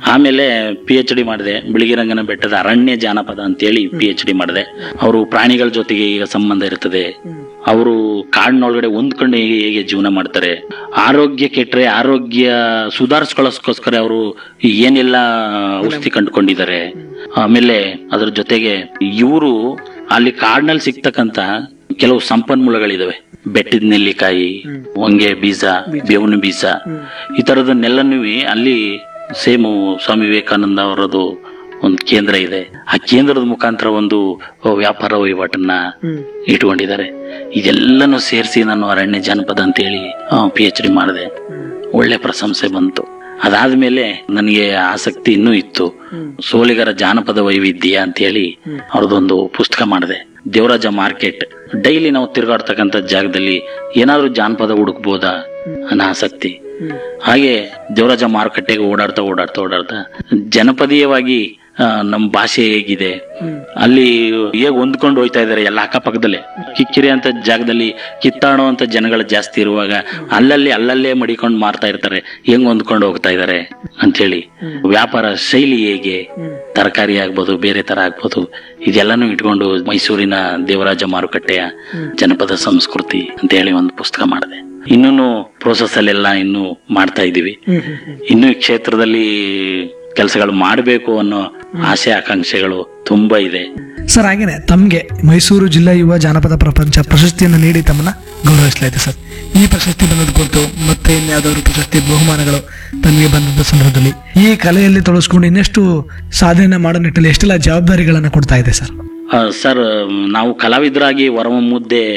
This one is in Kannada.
ಆಮೇಲೆ ಪಿ ಎಚ್ ಡಿ ಮಾಡಿದೆ ಬಿಳಿಗಿರಂಗನ ಬೆಟ್ಟದ ಅರಣ್ಯ ಜಾನಪದ ಅಂತೇಳಿ ಪಿ ಎಚ್ ಡಿ ಮಾಡಿದೆ ಅವರು ಪ್ರಾಣಿಗಳ ಜೊತೆಗೆ ಈಗ ಸಂಬಂಧ ಇರ್ತದೆ ಅವರು ಕಾಡಿನೊಳಗಡೆ ಹೊಂದ್ಕೊಂಡು ಹೇಗೆ ಹೇಗೆ ಜೀವನ ಮಾಡ್ತಾರೆ ಆರೋಗ್ಯ ಕೆಟ್ಟರೆ ಆರೋಗ್ಯ ಸುಧಾರಿಸ್ಕೊಳ್ಳೋಸ್ಕೋಸ್ಕರ ಅವರು ಏನೆಲ್ಲ ಔಷಧಿ ಕಂಡುಕೊಂಡಿದ್ದಾರೆ ಆಮೇಲೆ ಅದ್ರ ಜೊತೆಗೆ ಇವರು ಅಲ್ಲಿ ಕಾಡಿನಲ್ಲಿ ಸಿಗ್ತಕ್ಕಂತ ಕೆಲವು ಸಂಪನ್ಮೂಲಗಳಿದಾವೆ ಬೆಟ್ಟದ ನೆಲ್ಲಿಕಾಯಿ ಹೊಂಗೆ ಬೀಜ ಬೇವಿನ ಬೀಜ ಈ ತರದನ್ನೆಲ್ಲನೂ ಅಲ್ಲಿ ಸೇಮು ಸ್ವಾಮಿ ವಿವೇಕಾನಂದ ಅವರದು ಒಂದು ಕೇಂದ್ರ ಇದೆ ಆ ಕೇಂದ್ರದ ಮುಖಾಂತರ ಒಂದು ವ್ಯಾಪಾರ ವಹಿವಾಟನ್ನ ಇಟ್ಕೊಂಡಿದ್ದಾರೆ ಇದೆಲ್ಲನೂ ಸೇರಿಸಿ ನಾನು ಅರಣ್ಯ ಜಾನಪದ ಅಂತೇಳಿ ಪಿ ಎಚ್ ಡಿ ಮಾಡಿದೆ ಒಳ್ಳೆ ಪ್ರಶಂಸೆ ಬಂತು ಅದಾದ್ಮೇಲೆ ನನಗೆ ಆಸಕ್ತಿ ಇನ್ನೂ ಇತ್ತು ಸೋಲಿಗರ ಜಾನಪದ ವೈವಿಧ್ಯ ಅಂತೇಳಿ ಅವ್ರದ್ದೊಂದು ಪುಸ್ತಕ ಮಾಡಿದೆ ದೇವರಾಜ ಮಾರ್ಕೆಟ್ ಡೈಲಿ ನಾವು ತಿರುಗಾಡ್ತಕ್ಕಂಥ ಜಾಗದಲ್ಲಿ ಏನಾದ್ರೂ ಜಾನಪದ ಹುಡುಕ್ಬೋದಾ ಅನ್ನೋ ಆಸಕ್ತಿ ಹಾಗೆ ದೇವರಾಜ ಮಾರುಕಟ್ಟೆಗೆ ಓಡಾಡ್ತಾ ಓಡಾಡ್ತಾ ಓಡಾಡ್ತಾ ಜನಪದೀಯವಾಗಿ ಆ, ನಮ್ಮ ಭಾಷೆ ಹೇಗಿದೆ ಅಲ್ಲಿ ಹೇಗೆ ಹೊಂದ್ಕೊಂಡು ಹೋಯ್ತಾ ಇದಾರೆ ಎಲ್ಲ ಅಕ್ಕಪಕ್ಕದಲ್ಲೇ ಕಿಕ್ಕಿರಿ ಅಂತ ಜಾಗದಲ್ಲಿ ಕಿತ್ತಾಡುವಂತ ಜನಗಳು ಜಾಸ್ತಿ ಇರುವಾಗ ಅಲ್ಲಲ್ಲಿ ಅಲ್ಲಲ್ಲೇ ಮಡಿಕೊಂಡು ಮಾರ್ತಾ ಇರ್ತಾರೆ ಹೆಂಗ್ ಹೊಂದ್ಕೊಂಡು ಹೋಗ್ತಾ ಇದಾರೆ ಅಂತೇಳಿ ವ್ಯಾಪಾರ ಶೈಲಿ ಹೇಗೆ ತರಕಾರಿ ಆಗ್ಬೋದು ಬೇರೆ ತರ ಆಗ್ಬೋದು ಇದೆಲ್ಲಾನು ಇಟ್ಕೊಂಡು ಮೈಸೂರಿನ ದೇವರಾಜ ಮಾರುಕಟ್ಟೆಯ ಜನಪದ ಸಂಸ್ಕೃತಿ ಅಂತ ಹೇಳಿ ಒಂದು ಪುಸ್ತಕ ಮಾಡಿದೆ ಇನ್ನೂ ಪ್ರೋಸೆಸ್ ಅಲ್ಲೆಲ್ಲ ಇನ್ನು ಮಾಡ್ತಾ ಇದೀವಿ ಇನ್ನು ಈ ಕ್ಷೇತ್ರದಲ್ಲಿ ಕೆಲಸಗಳು ಮಾಡಬೇಕು ಅನ್ನೋ ಆಸೆ ಆಕಾಂಕ್ಷೆಗಳು ತುಂಬಾ ಇದೆ ಸರ್ ಹಾಗೇನೆ ತಮಗೆ ಮೈಸೂರು ಜಿಲ್ಲಾ ಯುವ ಜಾನಪದ ಪ್ರಪಂಚ ಪ್ರಶಸ್ತಿಯನ್ನು ನೀಡಿ ತಮ್ಮನ್ನ ಗೌರವಿಸಲಾಯಿತು ಸರ್ ಈ ಪ್ರಶಸ್ತಿ ಬಂದದ್ದು ಕುರಿತು ಮತ್ತೆ ಇನ್ಯಾವುದಾದ್ರು ಪ್ರಶಸ್ತಿ ಬಹುಮಾನಗಳು ತಮಗೆ ಬಂದಂತ ಸಂದರ್ಭದಲ್ಲಿ ಈ ಕಲೆಯಲ್ಲಿ ತೊಡಗಿಸ್ಕೊಂಡು ಇನ್ನೆಷ್ಟು ಸಾಧನೆ ಮಾಡೋ ನಿಟ್ಟಲ್ಲಿ ಎಷ್ಟೆಲ್ಲ ಜವಾಬ್ದಾರಿಗಳನ್ನು ಕೊಡ್ತಾ ಇದೆ ಸರ್ ಆ, ಸರ್ ನಾವು ಕಲಾವಿದರಾಗಿ ಹೊರಹೊಮ್ಮುದೇ